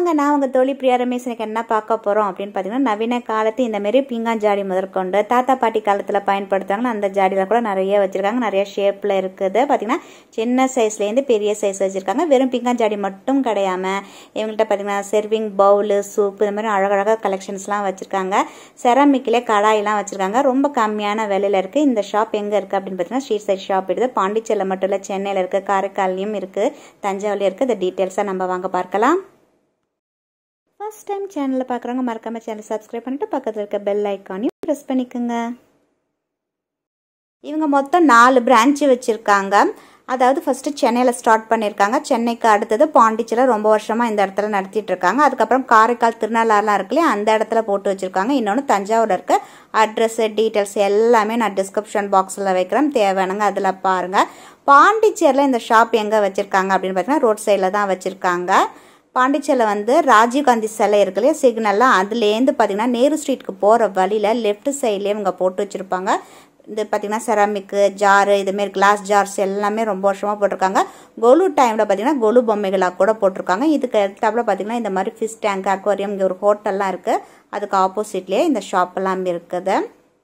வாங்க நான் உங்கள் தோழி பிரியா ரமேஷ் எனக்கு என்ன பார்க்க போகிறோம் அப்படின்னு பார்த்தீங்கன்னா நவீன காலத்து இந்த மாரி பீங்கான் ஜாடி முதற்கொண்டு தாத்தா பாட்டி காலத்தில் பயன்படுத்துவாங்க அந்த ஜாடியில் கூட நிறைய வச்சுருக்காங்க நிறைய ஷேப்பில் இருக்குது பார்த்தீங்கன்னா சின்ன சைஸ்லேருந்து பெரிய சைஸ் வச்சுருக்காங்க வெறும் பீங்கான் ஜாடி மட்டும் கிடையாமல் இவங்கள்ட்ட பார்த்தீங்கன்னா செர்விங் பவுலு சூப் இந்த மாதிரி அழகழகாக கலெக்ஷன்ஸ்லாம் வச்சுருக்காங்க செராமிக்கிலே கடாயெல்லாம் வச்சுருக்காங்க ரொம்ப கம்மியான விலையில் இருக்குது இந்த ஷாப் எங்கே இருக்குது அப்படின்னு பார்த்தீங்கன்னா ஸ்ட்ரீட் சைட் ஷாப் இருக்குது பாண்டிச்சேரியில் மட்டும் இல்லை சென்னையில் இருக்குது காரைக்கால்லையும் இருக்குது தஞ்சாவூர்லையும் இருக்குது இந்த டீட்டெயில்ஸாக நம்ம வாங்க பார்க்கலாம் ஃபர்ஸ்ட் டைம் சேனலில் பார்க்குறவங்க மறக்காம சேனல் சப்ஸ்கிரைப் பண்ணிட்டு பக்கத்தில் இருக்க பெல் ஐக்கானையும் ப்ரெஸ் பண்ணிக்கோங்க இவங்க மொத்தம் நாலு பிரான்ச்சு வச்சுருக்காங்க அதாவது ஃபஸ்ட்டு சென்னையில் ஸ்டார்ட் பண்ணியிருக்காங்க சென்னைக்கு அடுத்தது பாண்டிச்சேரியில் ரொம்ப வருஷமாக இந்த இடத்துல நடத்திட்டு இருக்காங்க அதுக்கப்புறம் காரைக்கால் திருநள்ளாறுலாம் இருக்குல்லையே அந்த இடத்துல போட்டு வச்சுருக்காங்க இன்னொன்று தஞ்சாவூர் இருக்க அட்ரஸ்ஸு டீட்டெயில்ஸ் எல்லாமே நான் டிஸ்கிரிப்ஷன் பாக்ஸில் வைக்கிறேன் தேவையானுங்க அதில் பாருங்கள் பாண்டிச்சேரியில் இந்த ஷாப் எங்கே வச்சுருக்காங்க அப்படின்னு பார்த்தீங்கன்னா ரோட் சைடில் தான் வச்சுருக்காங்க பாண்டிச்சேரியில் வந்து ராஜீவ்காந்தி சிலை இருக்கு இல்லையா சிக்னல்லாம் அதுலேருந்து பார்த்தீங்கன்னா நேரு ஸ்ட்ரீட்க்கு போகிற வழியில் லெஃப்ட் சைட்லேயே இவங்க போட்டு வச்சுருப்பாங்க இந்த பார்த்தீங்கன்னா செராமிக்கு ஜாரு இதுமாரி கிளாஸ் ஜார்ஸ் எல்லாமே ரொம்ப வருஷமாக போட்டிருக்காங்க கொலு டைமில் பார்த்தீங்கன்னா கொலு பொம்மைகளாக கூட போட்டிருக்காங்க இதுக்கு எடுத்தாப்புல பார்த்தீங்கன்னா இந்த மாதிரி ஃபிஷ் டேங்க் அக்வாரியம் இங்கே ஒரு ஹோட்டல்லாம் இருக்குது அதுக்கு ஆப்போசிட்லேயே இந்த ஷாப் எல்லாம் இருக்குது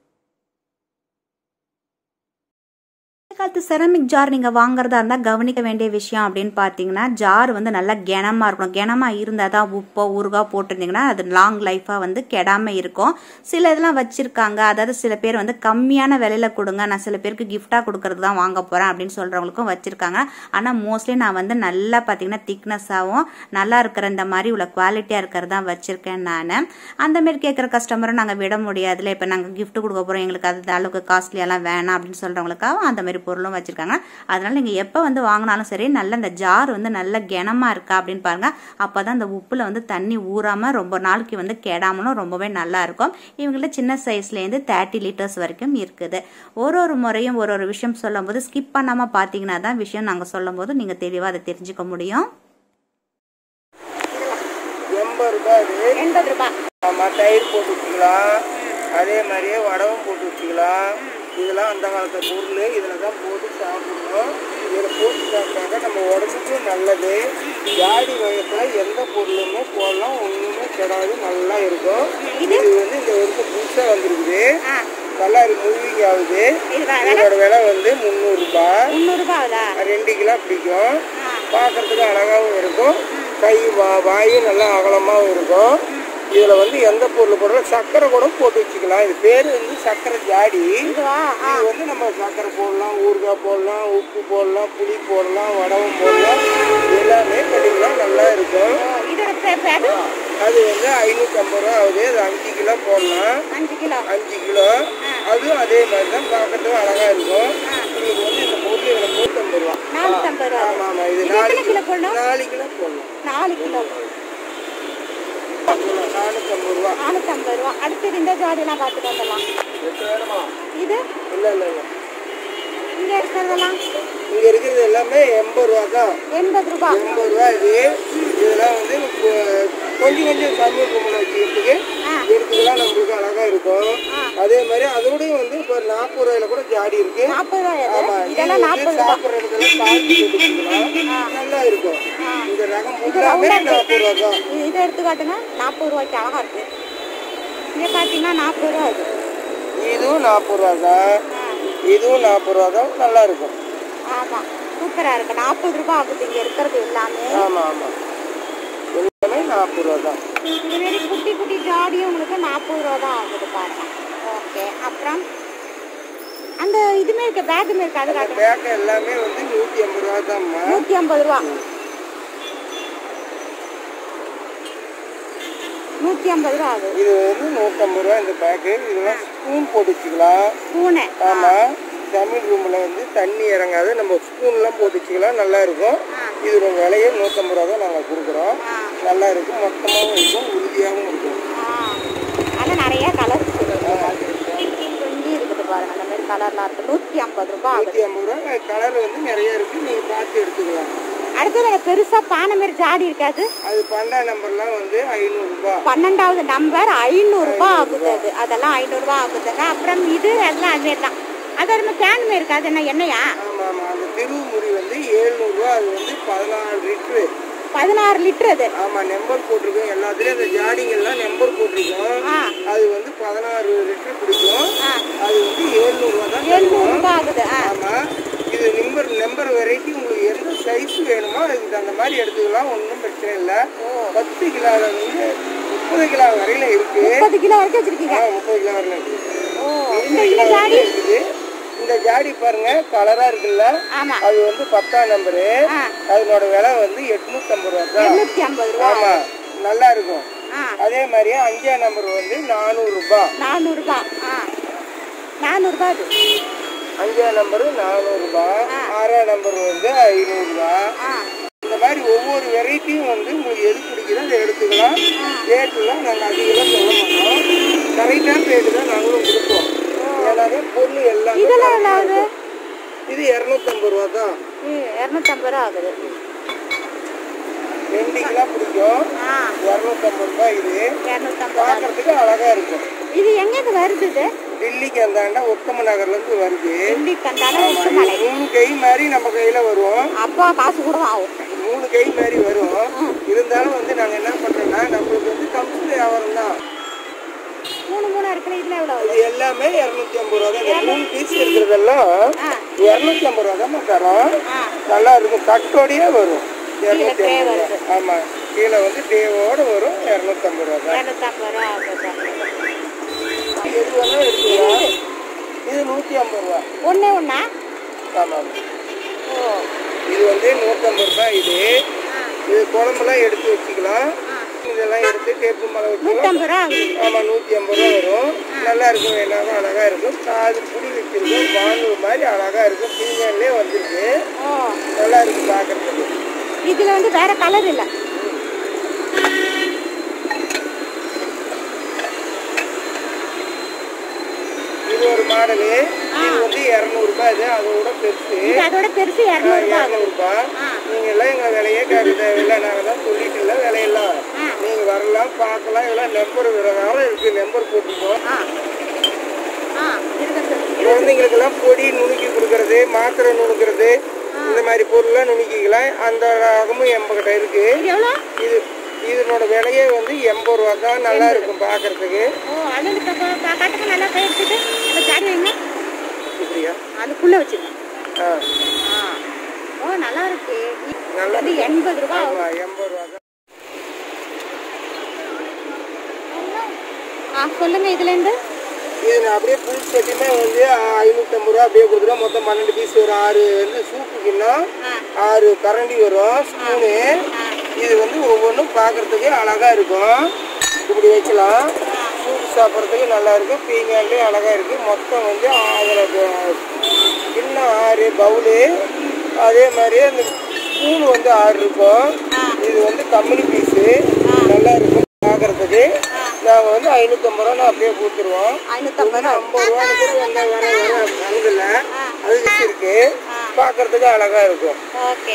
காலத்து செரமிக் ஜார் நீங்கள் வாங்குறதா இருந்தால் கவனிக்க வேண்டிய விஷயம் அப்படின்னு பார்த்தீங்கன்னா ஜார் வந்து நல்லா கனமாக இருக்கணும் கனமாக இருந்தால் தான் உப்போ ஊறுகாய் போட்டிருந்தீங்கன்னா அது லாங் லைஃபாக வந்து கெடாமல் இருக்கும் சில இதெல்லாம் வச்சுருக்காங்க அதாவது சில பேர் வந்து கம்மியான விலையில் கொடுங்க நான் சில பேருக்கு கிஃப்டாக கொடுக்கறது தான் வாங்க போகிறேன் அப்படின்னு சொல்கிறவங்களுக்கும் வச்சுருக்காங்க ஆனால் மோஸ்ட்லி நான் வந்து நல்லா பார்த்தீங்கன்னா திக்னஸாகவும் நல்லா இருக்கிற இந்த மாதிரி உள்ள குவாலிட்டியாக இருக்கிறது தான் வச்சுருக்கேன் நான் அந்தமாரி கேட்குற கஸ்டமரை நாங்கள் விட முடியாதுல இப்போ நாங்கள் கிஃப்ட் கொடுக்க போகிறோம் எங்களுக்கு அது அளவுக்கு காஸ்ட்லியெல்லாம் வேணாம் அப்படின்னு சொல்கிறவங்களுக்காக அந்த மாதிரி பொருளும் வச்சுருக்காங்க அதனால் நீங்கள் எப்போ வந்து வாங்கினாலும் சரி நல்ல இந்த ஜார் வந்து நல்ல கனமாக இருக்கா அப்படின்னு பாருங்கள் அப்போ தான் அந்த உப்பில் வந்து தண்ணி ஊறாமல் ரொம்ப நாளைக்கு வந்து கெடாமலும் ரொம்பவே நல்லா இருக்கும் இவங்கள்ட்ட சின்ன சைஸ்லேருந்து தேர்ட்டி லிட்டர்ஸ் வரைக்கும் இருக்குது ஒரு ஒரு முறையும் ஒரு ஒரு விஷயம் சொல்லும்போது ஸ்கிப் பண்ணாமல் பார்த்தீங்கன்னா தான் விஷயம் நாங்கள் சொல்லும்போது நீங்கள் தெளிவாக அதை தெரிஞ்சுக்க முடியும் எண்பது ரூபாய் அது எண்பது ரூபாய் ஆமாம் தயிர் போட்டு வச்சுக்கலாம் அதே மாதிரியே வடவும் போட்டு வச்சுக்கலாம் இதெல்லாம் அந்த காலத்து பொருள் இதில் தான் போட்டு சாப்பிடணும் இதில் போட்டு சாப்பிட்டாக்க நம்ம உடம்புக்கு நல்லது ஜாடி வயசில் எந்த பொருளுமே போடலாம் ஒன்றுமே கெடாது நல்லா இருக்கும் இது வந்து இந்த வருஷம் புதுசாக வந்திருக்குது நல்லா இருக்கு மூவிக்கு ஆகுது இதோட விலை வந்து முந்நூறுரூபா முந்நூறுபா ஆகுதா ரெண்டு கிலோ பிடிக்கும் பார்க்கறதுக்கு அழகாகவும் இருக்கும் கை வா வாயும் நல்லா அகலமாகவும் இருக்கும் இதில் வந்து எந்த பொருள் போடலாம் சர்க்கரை கூட போட்டு வச்சுக்கலாம் இது பேர் வந்து சர்க்கரை ஜாடி இதுவா இது வந்து நம்ம சர்க்கரை போடலாம் ஊறுகாய் போடலாம் உப்பு போடலாம் புளி போடலாம் வடகம் போடலாம் எல்லாமே பண்ணிக்கலாம் நல்லா இருக்கும் இதோட பேர் அது வந்து ஐநூற்றம்பது ரூபா ஆகுது அது அஞ்சு கிலோ போடலாம் அஞ்சு கிலோ அஞ்சு கிலோ அதுவும் அதே மாதிரி தான் பார்க்கறதுக்கு அழகா இருக்கும் உங்களுக்கு வந்து இந்த பொருள் இதில் நூற்றம்பது ரூபா நானூற்றம்பது ரூபா ஆமாம் ஆமாம் இது இது நாலு எத்தனை கிலோ போடணும் நாலு கிலோ போடலாம் நாலு கிலோ நானூற்றம்பது ரூபா நானூற்றம்பது ரூபா அடுத்தது இந்த ஜாடியெல்லாம் பார்த்துட்டு வந்துடலாம் எட்டு வேணுமா இது இல்லை இல்லை இல்லை இங்கே இருக்கிறதெல்லாம் இங்கே இருக்கிறது எல்லாமே எண்பது ரூபா தான் எண்பது ரூபா எண்பது ரூபா இது இதெல்லாம் வந்து கொ- கொஞ்சம் கொஞ்சம் சமையல் கும்பல் வச்சுக்கிறதுக்கு ஆ. எடுத்துக்கலாம் நம்மளுக்கு அழகா இருக்கும் அதே மாதிரி அதோடய வந்து இப்போ நாற்பது ரூபாயில கூட ஜாடி இருக்கு நாற்பது ரூபா இது ஆமா இது இதெல்லாம் வந்து நாற்பது ரூபா சாப்பிட்ற இடத்துல பாத்தி எடுத்துக்கலாம் நல்லா இருக்கும் இந்த ரகம் இது ஃபுல்லாமே ரவுண்டா நாற்பது ரூபா தான் இது இதை எடுத்து காட்டுங்க நாற்பது ரூபாய்க்கு அழகா இருக்கு இங்கே பார்த்தீங்கன்னா நாற்பது ரூபா இது இதுவும் நாற்பது ரூபா தான் இதுவும் நாற்பது ரூபா தான் நல்லா இருக்கும் ஆமாம் சூப்பராக இருக்கு நாற்பது ரூபா ஆகுது இங்கே இருக்கிறது எல்லாமே ஆமா ஆமா எல்லாமே நாற்பது ரூபா தான் இது மாரி குட்டி குட்டி ஜாடியும் உங்களுக்கு நாற்பது ரூபா தான் ஆகுது பாருங்க ஓகே அப்புறம் அந்த இதுமே இருக்கு பேக்குமே இருக்கு அது இந்த காட்டுங்க பேக்கை எல்லாமே வந்து நூற்றி ஐம்பது ரூபா தான்மா நூற்றி ஐம்பது ரூபா நூற்றி ஐம்பது ரூபா ஆகுது இது வந்து நூற்றம்பது ரூபா இந்த பேக்கு இதெல்லாம் ஸ்பூன் போட்டு வச்சுக்கலாம் பூனை ஆமாம் தமிழ் ரூமில் வந்து தண்ணி இறங்காது நம்ம ஸ்பூன்லாம் போட்டு வச்சுக்கலாம் நல்லா இருக்கும் இதோட விலையே நூற்றம்பது ரூபா தான் நாங்கள் கொடுக்குறோம் நல்லா இருக்கும் மொத்தமாகவும் இருக்கும் உறுதியாகவும் இருக்கும் ஆ ஆனால் நிறைய கலர் இங்கே இருக்குது பாருங்க அந்த மாதிரி கலர்லாம் இருக்கு நூற்றி ஐம்பது ரூபா ஆகுது நூற்றி ஐம்பது ரூபா கலர் வந்து நிறைய இருக்குது நீங்கள் பார்த்து எடுத்துக்கலாம் அடுத்தது எனக்கு பெருசாக பானை மாதிரி ஜாடி இருக்காது அது பன்னெண்டாம் நம்பர்லாம் வந்து ஐநூறுரூபா பன்னெண்டாவது நம்பர் ஐநூறுரூபா ஆகுது அது அதெல்லாம் ஐநூறுரூபா ஆகுதுங்க அப்புறம் இது அதெல்லாம் அது மாதிரி தான் அது ஒரு கேன் மாதிரி இருக்கு அது என்ன எண்ணெயா ஆமாம் ஆமாம் அந்த திருவுமுறி வந்து ஏழ்நூறுரூவா அது வந்து பதினாலு லிட்ரு பதினாறு லிட்டர் அது ஆமா நம்பர் போட்டிருக்கோம் எல்லாத்துலயும் அந்த ஜாடிங்கெல்லாம் நம்பர் போட்டிருக்கோம் ஆ அது வந்து பதினாறு லிட்டர் பிடிக்கும் ஆ அது வந்து ஏழ்நூறுவா தான் எழுநூறு தருவோம். ரூபாய் ஆகுது ஆ ஆமா இது நம்பர் நம்பர் வெரைட்டி உங்களுக்கு எந்த சைஸ் வேணுமோ அதுக்கு தகுந்த மாதிரி எடுத்துக்கலாம் ஒன்றும் பிரச்சனை இல்லை பத்து கிலோல இருந்து முப்பது கிலோ வரையில இருக்கு முப்பது கிலோ வரைக்கும் வச்சிருக்கீங்க ஆ, முப்பது கிலோ வரையில இருக்கு ஓ இருபது இந்த கிலோ இந்த ஜாடி வரையிலும் இருக்குது இந்த ஜாடி பாருங்க கலரா இருக்குல்ல ஆமா அது வந்து பத்தாம் நம்பரு ஆ அதனோட விலை வந்து எட்நூத்தம்பது ரூபா தான் எண்ணூத்தி ஐம்பது ரூபா ஆமா நல்லா இருக்கும் ஆ அதே மாதிரியே அஞ்சாம் நம்பர் வந்து நானூறு ரூபாய் நானூறு ரூபாய் ஆ நானூறு ரூபாய் அது அஞ்சாம் நம்பரு நானூறு ரூபாய் ஆறாம் நம்பர் வந்து ஐநூறு ரூபாய் ஆ இந்த மாதிரி ஒவ்வொரு வெரைட்டியும் வந்து உங்களுக்கு எது பிடிக்குதோ அதை எடுத்துக்கலாம் ரேட்டுலாம் நாங்கள் அதிகமாக சொல்ல மாட்டோம் கரெக்டான ரேட்டு தான் நாங்களும் கொடுப்போம் ஏன்னாவே பொருள் எல்லாமே இதெல்லாம் எவ்வளோ ஆகுது இது இரநூத்தம்பது ரூபா தான் இரநூத்தம்பது ரூபா ஆகுது ரெண்டு கிலோ பிடிக்கும் ஆ இரநூத்தம்பது ரூபாய் இது இரநூத்தம்பது ரூபா பார்க்கறதுக்கு அழகா இருக்கும் இது எங்கேருந்து வருது இது டெல்லிக்கு அந்தாண்ட உத்தம நகர்ல இருந்து வருது டெல்லி கண்டால ஆமா, உச்சுமலை இது மூணு கை மாதிரி நம்ம கையில வரும் அப்பா காசு கூட ஆகும் மூணு கை மாதிரி வரும் இருந்தாலும் வந்து நாங்க என்ன பண்றோம்னா நம்மளுக்கு வந்து கம்ப்யூட்டர் வியாபாரம் தான் மூணு மூணு இருக்கிற இதுல எவ்வளோ ஆகுது இது எல்லாமே இரநூத்தி ஐம்பது ரூபா தான் இந்த மூணு பீஸ் இருக்கிறதெல்லாம் ஆ இரநூத்தி ஐம்பது ரூபா தான் தரோம் ஆ நல்லா இருக்கும் கட்டோடையே வரும் இரநூத்தி tray ஐம்பது ரூபா ஆமா கீழே வந்து டேவோட வரும் இரநூத்தி ஐம்பது ரூபா தான் இரநூத்தம்பது ரூபா ஆகுது எது வேணாலும் எடுத்துக்கலாம் இது நூத்தி ஐம்பது ரூபா ஒண்ணே ஒண்ணா ஆமாம் ஓ இது வந்து நூற்றம்பது ரூபாய் இது இது குழம்புலாம் எடுத்து வச்சுக்கலாம் இதெல்லாம் எடுத்து டேப்பு மலை வச்சுக்கலாம் நூற்றம்பது ரூபா ஆகுது ஆமாம் நூற்றி ஐம்பது ரூபா வரும் நல்லா இருக்கும் வேணாலும் அழகாக இருக்கும் காது புடி வச்சிருக்கும் பானு மாதிரி அழகாக இருக்கும் பீங்கான்லேயே வந்திருக்கு ஓ நல்லா இருக்கு பார்க்கறதுக்கு இதுல வந்து வேற கலர் இல்ல இது ஒரு மாடலு இது வந்து இரநூறுபா இது அதோட பெருசு இது அதோட பெருசு இரநூறுபா ஆகுது இரநூறுபா ஆ. நீங்க எல்லாம் எங்களை விலையே கேட்க தேவையில்லை நாங்கள் தான் சொல்லிட்டு இல்லை விலையெல்லாம் ஆ. நீங்க வரலாம் பார்க்கலாம் இதெல்லாம் நம்பர் விவகாரம் இருக்கு நம்பர் போட்டுருக்கோம் ஆ ஆ இருக்குது குழந்தைங்களுக்கெல்லாம் பொடி நுணுக்கி கொடுக்கறது மாத்திரை நுணுக்கிறது இந்த மாதிரி பொருள்லாம் நுணுக்கிக்கலாம் அந்த ரகமும் எம்பகிட்ட இருக்கு இது எவ்வளோ இது இதனோட விலையே வந்து எண்பது ரூபா தான் நல்லா இருக்கும் பார்க்கறதுக்கு ஓ அண்ணனுக்கு காட்டுக்கு நல்லா போய் எடுத்துட்டு அந்த ஜாடி வைங்க இப்படியா அதுக்குள்ள வச்சுருங்க ஆ ஆ ஓ நல்லா இருக்கு நல்லா இது எண்பது ரூபா ஆகும். ஆமா எண்பது ரூபா தான் ஆ சொல்லுங்க இதுல இருந்து இது நான் அப்படியே புல் செட்டுமே வந்து ஐநூற்றம்பது ரூபா அப்படியே கொடுத்துருவோம் மொத்தம் பன்னெண்டு பீஸ் வரும் ஆறு வந்து சூப்பு கிண்ணம் ஆ ஆறு கரண்டி வரும் ஸ்பூனு இது வந்து ஒவ்வொன்றும் பார்க்கறதுக்கு அழகாக இருக்கும் இப்படி வைக்கலாம் சூப் சாப்பிட்றதுக்கு நல்லா இருக்கும் பீங்கான்லேயும் அழகாக இருக்குது மொத்தம் வந்து அதில் கிண்ணம் ஆறு பவுலு அதே மாதிரி அந்த ஸ்பூன் வந்து ஆறு இருக்கும் இது வந்து கம்பெனி பீஸு நல்லா இருக்கும் பார்க்கறதுக்கு நாங்கள் வந்து ஐநூற்றம்பது ரூபா அப்படியே கொடுத்துருவோம் ஐநூற்றம்பது ரூபா ஐம்பது ரூபான்னு கூட வந்த வர வர வாங்கல அது இருக்கு பார்க்கறதுக்கு அழகா இருக்கும் ஓகே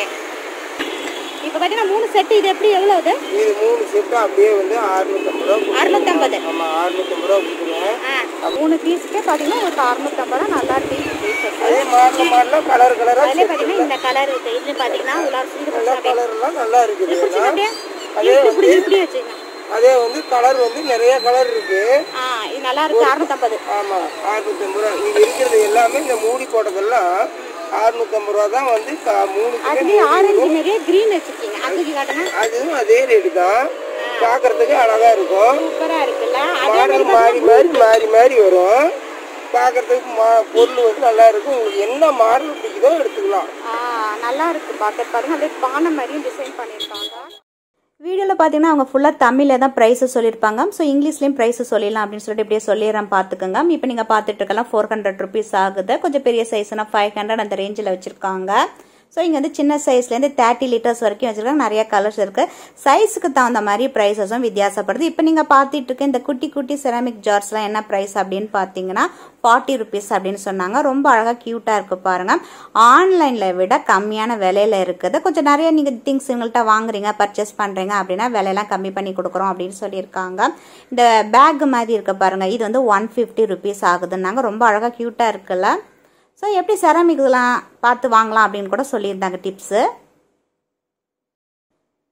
இப்போ பார்த்தீங்கன்னா மூணு செட்டு இது எப்படி எவ்வளோ இது இது மூணு செட்டும் அப்படியே வந்து அறுநூத்தம்பது ரூபா கொடுத்துருவோம். அறுநூத்தம்பது ஆமா அறுநூத்தம்பது ரூபா கொடுத்துருவேன் ஆ மூணு பீஸுக்கே பார்த்தீங்கன்னா உங்களுக்கு அறுநூத்தம்பது ரூபா நல்லா இருக்கு பீஸ் அதே மாடல மாடலாம் கலர் கலரா அதுலேயே பார்த்தீங்கன்னா இந்த கலர் இருக்கு இதுலேயும் பார்த்தீங்கன்னா உலார் சீடு எல்லா கலர்லாம் நல்லா இருக்குது பிடிச்சிங்க அப்படியே அதே இப்படி இப்படி வச்சுங்க அதே வந்து கலர் வந்து நிறைய கலர் இருக்கு ஆ இது நல்லா இருக்கு அறுநூத்தம்பது ஆமா அறுநூத்தம்பது ரூபா இங்க இருக்கிறது எல்லாமே இந்த மூடி போட்டதெல்லாம் அறுநூத்தம்பது ரூபா தான் வந்து க- மூணு கிலோ அதுலேயும் ஆரஞ்சு நிறைய க்ரீன் வச்சிருக்கீங்க அதுக்கு காட்டுங்க அதுவும் அதே ரேட்டு தான் பார்க்கறதுக்கு அழகா இருக்கும் சூப்பராக இருக்குல்ல அதே மாடல் மாறி மாறி மாறி மாறி வரும் பார்க்கறதுக்கு மா பொருள் வந்து நல்லா இருக்கும் உங்களுக்கு என்ன மாடல் பிடிக்குதோ எடுத்துக்கலாம் ஆ நல்லா இருக்கு பார்க்க பாருங்க அப்படியே பானை மாதிரியும் டிசைன் பண்ணியிருக்காங்க வீடியோவில் பார்த்தீங்கன்னா அவங்க ஃபுல்லாக தமிழில் தான் ப்ரைஸு சொல்லியிருப்பாங்க ஸோ இங்கிலீஷ்லேயும் ப்ரைஸு சொல்லிடலாம் அப்படின்னு சொல்லிட்டு இப்படியே சொல்லிடுறேன் பார்த்துக்கோங்க இப்போ நீங்கள் பார்த்துட்டு இருக்கலாம் ஃபோர் ஹண்ட்ரட் ருபீஸ் ஆகுது கொஞ்சம் பெரிய சைஸ்னா ஃபைவ் ஹண்ட்ரட் அந்த ரேஞ்சில் வச்சுருக்காங்க ஸோ இங்கே வந்து சின்ன சைஸ்லேருந்து தேர்ட்டி லிட்டர்ஸ் வரைக்கும் வச்சுருக்காங்க நிறைய கலர்ஸ் இருக்குது சைஸுக்கு தகுந்த மாதிரி ப்ரைஸஸும் வித்தியாசப்படுது இப்போ நீங்கள் பார்த்துட்டு இருக்க இந்த குட்டி குட்டி செராமிக் ஜார்ஸ்லாம் என்ன ப்ரைஸ் அப்படின்னு பார்த்தீங்கன்னா ஃபார்ட்டி ருபீஸ் அப்படின்னு சொன்னாங்க ரொம்ப அழகாக க்யூட்டாக இருக்குது பாருங்கள் ஆன்லைனில் விட கம்மியான விலையில இருக்குது கொஞ்சம் நிறைய நீங்கள் திங்ஸ் எங்கள்கிட்ட வாங்குறீங்க பர்ச்சேஸ் பண்ணுறீங்க அப்படின்னா விலையெல்லாம் கம்மி பண்ணி கொடுக்குறோம் அப்படின்னு சொல்லியிருக்காங்க இந்த பேக் மாதிரி இருக்க பாருங்கள் இது வந்து ஒன் ஃபிஃப்டி ருபீஸ் ஆகுதுன்னாங்க ரொம்ப அழகாக க்யூட்டாக இருக்குல்ல ஸோ எப்படி செராமிக்லாம் பார்த்து வாங்கலாம் அப்படின்னு கூட சொல்லியிருந்தாங்க டிப்ஸு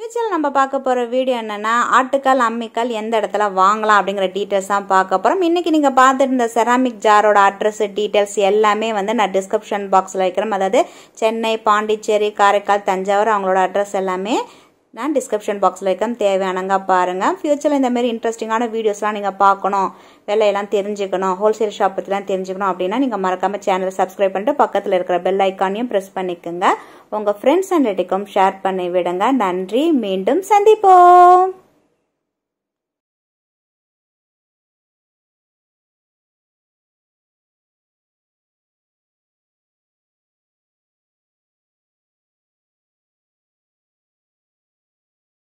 ஃபியூச்சரில் நம்ம பார்க்க போகிற வீடியோ என்னென்னா ஆட்டுக்கால் அம்மிக்கால் எந்த இடத்துல வாங்கலாம் அப்படிங்கிற டீட்டெயில்ஸ் தான் பார்க்க போகிறோம் இன்றைக்கி நீங்கள் பார்த்துட்டு இருந்த செராமிக் ஜாரோட அட்ரஸ் டீட்டெயில்ஸ் எல்லாமே வந்து நான் டிஸ்கிரிப்ஷன் பாக்ஸில் வைக்கிறேன் அதாவது சென்னை பாண்டிச்சேரி காரைக்கால் தஞ்சாவூர் அவங்களோட அட்ரஸ் எல்லாமே நான் டிஸ்கிரிப்ஷன் பாக்ஸில் வைக்கிறேன் தேவையானங்க பாருங்கள் ஃப்யூச்சரில் இந்த மாதிரி இன்ட்ரெஸ்டிங்கான வீடியோஸ்லாம் நீங்கள் பார்க்கணும் விலையெல்லாம் தெரிஞ்சுக்கணும் ஹோல்சேல் ஷாப் பற்றிலாம் தெரிஞ்சுக்கணும் அப்படின்னா நீங்கள் மறக்காமல் சேனலை சப்ஸ்கிரைப் பண்ணிட்டு பக்கத்தில் இருக்கிற பெல் ஐக்கானையும் ப்ரெஸ் பண்ணிக்கோங்க உங்கள் ஃப்ரெண்ட்ஸ் அண்ட் ரிலேட்டிவ்க்கும் ஷேர் பண்ணி விடுங்க நன்றி மீண்டும் சந்திப்போம்